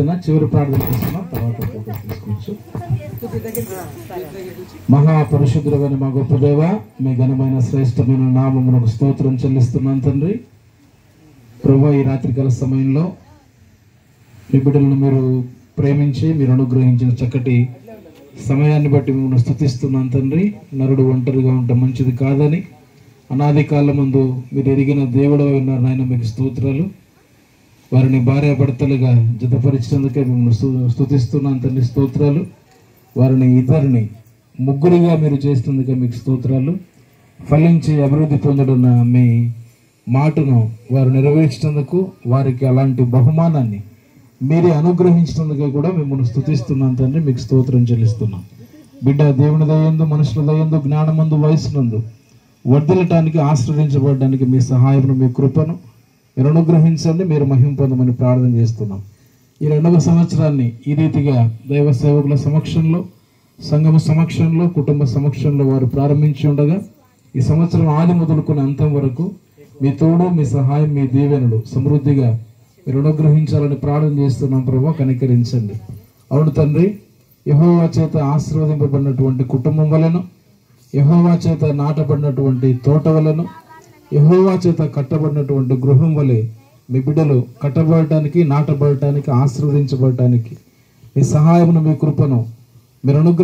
ప్రార్థన చివరి ప్రార్థన తీసుకున్నాం తర్వాత ఫోటో తీసుకోవచ్చు మహాపరిశుద్ధుడమైన మా గొప్ప దేవ మీ ఘనమైన శ్రేష్టమైన నామమునకు స్తోత్రం చెల్లిస్తున్నాను తండ్రి ప్రభు ఈ రాత్రికాల సమయంలో మీ బిడ్డలను మీరు ప్రేమించి మీరు అనుగ్రహించిన చక్కటి సమయాన్ని బట్టి మిమ్మల్ని స్థుతిస్తున్నాను తండ్రి నరుడు ఒంటరిగా ఉండటం మంచిది కాదని అనాది కాలం ముందు మీరు ఎరిగిన దేవుడు ఉన్నారు నాయన మీకు స్తోత్రాలు వారిని భార్యాభర్తలుగా జతపరిచినందుకే మిమ్మల్ని స్తు- స్తుతిస్తున్నాను తండ్రి స్తోత్రాలు వారిని ఇద్దరిని ముగ్గురిగా మీరు చేసినందుకే మీకు స్తోత్రాలు ఫలించి అభివృద్ధి పొందడున్న మీ మాటను వారు నెరవేర్చినందుకు వారికి అలాంటి బహుమానాన్ని మీరే అనుగ్రహించినందుకే కూడా మిమ్మల్ని స్తుతిస్తున్నాను తండ్రి మీకు స్తోత్రం చెల్లిస్తున్నాం బిడ్డ దేవుని దయందు మనుషుల దయందు జ్ఞానమందు వయసునందు వర్ధిల్లటానికి ఆశ్రదించబడడానికి మీ సహాయమును మీ కృపను మీరు అనుగ్రహించండి మీరు మహిం పొందమని ప్రార్థన చేస్తున్నాం ఈ రెండవ సంవత్సరాన్ని ఈ రీతిగా దైవ సేవకుల సమక్షంలో సంఘము సమక్షంలో కుటుంబ సమక్షంలో వారు ప్రారంభించి ఉండగా ఈ సంవత్సరం ఆది మొదలుకున్న అంతం వరకు మీ తోడు మీ సహాయం మీ దీవెనలు సమృద్ధిగా మీరు అనుగ్రహించాలని ప్రార్థన చేస్తున్నాం ప్రభు కనికరించండి అవును తండ్రి యహోవా చేత ఆశీర్వదింపబడినటువంటి కుటుంబం వలన యహోవా చేత నాటబడినటువంటి తోట వలను యహోవా చేత కట్టబడినటువంటి గృహం వలె మీ బిడ్డలు కట్టబడటానికి నాటబడటానికి ఆశీర్వదించబడటానికి మీ సహాయమును మీ కృపను మీరు అనుగ్రహ